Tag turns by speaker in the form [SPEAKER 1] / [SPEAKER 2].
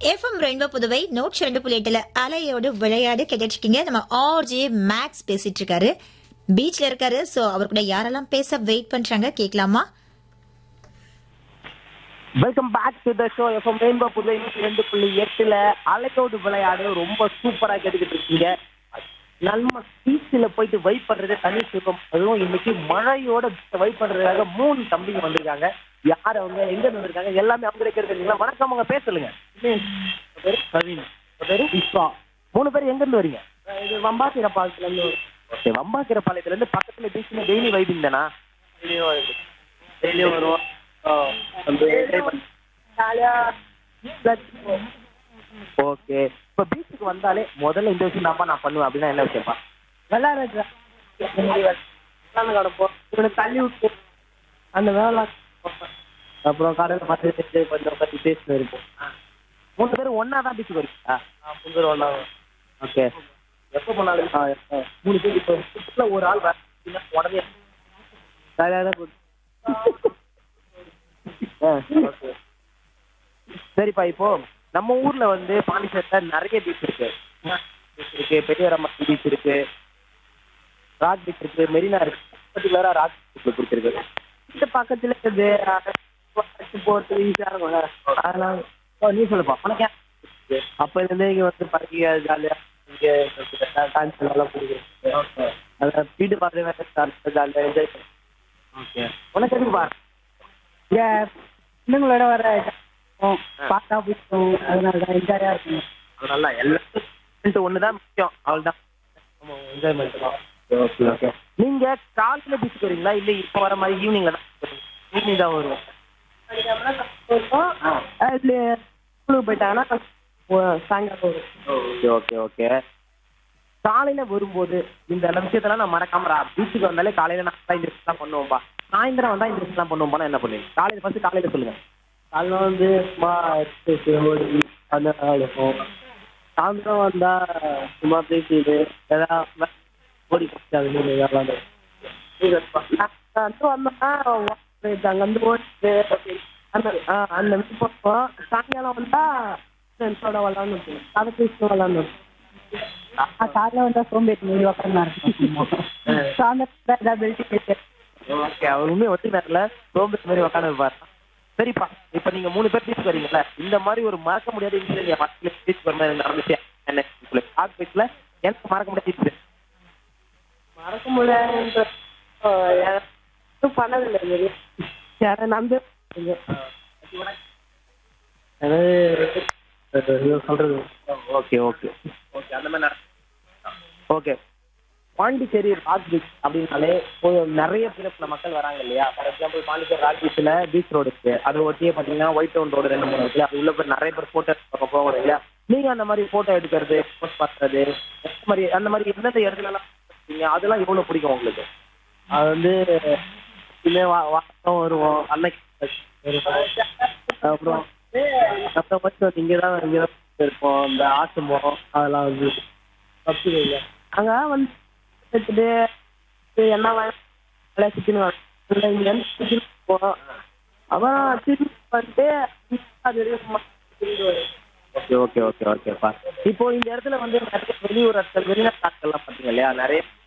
[SPEAKER 1] FM rainbow Puduvai நூற்றி ரெண்டு புள்ளி எட்டுல அலையோடு விளையாடு கேட்டுருக்கீங்க நம்ம ஆர்ஜே மேக்ஸ் பேசிட்டு இருக்காரு பீச்ல இருக்காரு சோ அவர் கூட யாரெல்லாம் பேச வெயிட் பண்றாங்க கேட்கலாமா
[SPEAKER 2] welcome back to the show FM rainbow Puduvai நூற்றி ரெண்டு புள்ளி எட்டுல அலையோடு விளையாடு ரொம்ப சூப்பரா கேட்டுக்கிட்டு இருக்கீங்க நம்ம பீச்சில் போயிட்டு வைப் பண்றதே தனி சுகம் அதுவும் இன்னைக்கு மழையோட வைப் பண்றதுக்காக மூணு தம்பிங்க வந்திருக்காங்க யார் அவங்க எங்க இருந்து வந்திருக்காங்க எல்லாமே அவங்க இருக்கிறது வணக்கம் அவங்க பேர் சொல்லுங்க உங்க பேரு கவின் உங்க பேரு விஸ்வா மூணு பேர் எங்க இருந்து வரீங்க இது வம்பாக்கிற பாலத்துல இருந்து ஓகே வம்பாக்கிற பாளையத்துல இருந்து பக்கத்துல பீச்ல டெய்லி வைபிங் தானா டெய்லியும் வருவோம் ஓகே இப்ப பீச்சுக்கு வந்தாலே முதல்ல இந்த விஷயம் தான் நான் பண்ணுவேன் அப்படின்னா என்ன விஷயம்ப்பா விளையாடுறது கிடப்போம் இவனுக்கு தள்ளி விட்டு அந்த வேலை அப்புறம் கடையில் பார்த்து என்ஜாய் பண்ண பற்றி பேசிட்டு இருப்போம் மூணு பேரும் ஒன்னா தான் பீச்சுக்கு வரீங்களா மூணு பேரும் ஒன்னா ஓகே எப்போ போனாலும் ஆ, எப்போ? மூணு பேர் இப்போ பீச்சுல ஒரு ஆள் வர உடனே வேலையாக ஓகே சரிப்பா இப்போ நம்ம ஊர்ல வந்து பாண்டிச்சேரியில நிறைய பீச் இருக்கு பீச் இருக்கு பெரியவரம்மா பீச் இருக்கு ராக் பீச் இருக்கு மெரினா இருக்கு பர்டிகுலரா ராக் பீச் பிடிச்சிருக்கு இந்த பக்கத்துல இருக்குது அடிச்சு போறதுக்கு ஈஸியா இருக்கும்ல அதனால ஓ, நீ சொல்லுப்பா உனக்கு ஏன் அப்ப இருந்தே இங்க வந்து பறக்கி ஜாலியா இங்க டான்ஸ் நல்லா பிடிக்கும் அதான் வீட்டு பார்த்து வேற ஜாலியா என்ஜாய் ஓகே உனக்கு எதுக்கு பாரு
[SPEAKER 3] இங்க பிள்ளைங்களோட வர பார்த்தா பிடிக்கும் அதனால தான் என்ஜாயா இருக்கும்
[SPEAKER 2] நல்லா எல்லாரும் ஒண்ணுதான் முக்கியம் அவ்வளவுதான் என்ஜாய்மெண்ட் ஓகே ஓகே நீங்க காலையில பீச்சுக்கு வரீங்களா இல்ல இப்ப வர மாதிரி ஈவினிங்ல தான் ஈவினிங் தான் வருவோம்
[SPEAKER 3] அதுல ஸ்கூலுக்கு போயிட்டாங்கன்னா ஓ- சாயங்காலம் வரும்
[SPEAKER 2] ஓகே ஓகே ஓகே காலையில வரும்போது இந்த விஷயத்தெல்லாம் நான் மறக்காம ரா- பீச்சுக்கு வந்தாலே காலையில நான் இந்த விஷயம் பண்ணுவோம்பா சாயந்தரம் வந்தா இந்த விஷயம் பண்ணுவோம்பா என்ன பண்ணுவீங்க காலையில ஃபர்ஸ்ட் காலையில சொல்லுங்க
[SPEAKER 3] காலைல வந்து சும்மா exercise, ஓடி அந்த மாதிரி இருக்கும் சாயந்தரம் வந்தா சும்மா பேசிட்டு ஏதாவது ஓடி போச்சு அது மாதிரி விளையாடலாம் வந்து வந்தோம்னா அங்கேருந்து ஓடிட்டு அந்த ஆ அந்த மாதிரி போவோம் சாயங்காலம் வந்தா ஃப்ரெண்ட்ஸோட விளாண்டு அதை பேசிட்டு விளாண்டு காலைல வந்தா சோம்பேறி மாதிரி உட்காந்து இருக்கும் சாயந்தரம் ஏதாவது பெல்ட் பேசி
[SPEAKER 2] ஓகே அவர் உண்மையை ஒத்துனார்ல ரோபோட் மாதிரி உட்காந்து இருப்பார் சரிப்பா இப்ப நீங்க மூணு பேர் பீச் வரீங்கல்ல இந்த மாதிரி ஒரு மறக்க முடியாத இன்சிடென்ட் என் வாழ்க்கையில பீச் வர மாதிரி நடந்துச்சு என்ன ஆர்ட் பீச்ல எனக்கு மறக்க முடியாத இன்சிடென்ட்
[SPEAKER 3] மறக்க முடியாதுன்ற பண்ணதில்லை இது யாரை நம்பி அதாவது சொல்றது
[SPEAKER 2] ஓகே ஓகே ஓகே அந்த மாதிரி நட ஓகே பாண்டிச்சேரி ராக் பீச் அப்படின்னாலே ஒரு நிறைய பிறப்புல மக்கள் வராங்க இல்லையா ஃபார் எக்ஸாம்பிள் பாண்டிச்சேரி ராக் பீச்ல பீச் ரோடு இருக்கு அது ஒட்டியே பாத்தீங்கன்னா ஒயிட் டவுன் ரோடு ரெண்டு மூணு இருக்கு அது உள்ள போய் நிறைய பேர் போட்டோ போவாங்க இல்லையா நீங்க அந்த மாதிரி போட்டோ எடுக்கிறது போஸ்ட் பண்றது அந்த மாதிரி அந்த மாதிரி எந்தெந்த இடத்துல எல்லாம் இருக்கீங்க அதெல்லாம் எவ்வளவு பிடிக்கும் உங்களுக்கு
[SPEAKER 3] அது வந்து இனிமே வா- வாரம் வருவோம் அன்னைக்கு வருவோம் அப்புறம் மற்ற மட்டும் இங்கே தான் இங்கே தான் இருப்போம் இந்த ஆட்டும்போம் அதெல்லாம் வந்து தப்பு இல்லை அங்கே வந்து எடுத்துட்டு என்ன வாங்கி சுற்றினு இங்கே சுற்றி போவோம் அப்புறம் திரும்பி வந்துட்டு அது வரைக்கும் சும்மா திரும்பி வரும்
[SPEAKER 2] ஓகே ஓகே ஓகே ஓகேப்பா இப்போ இந்த இடத்துல வந்து நிறைய வெளியூர் ஆட்கள் வெளிநாட்டு ஆட்கள்லாம் பார்த்தீங்க இல்லையா நிறைய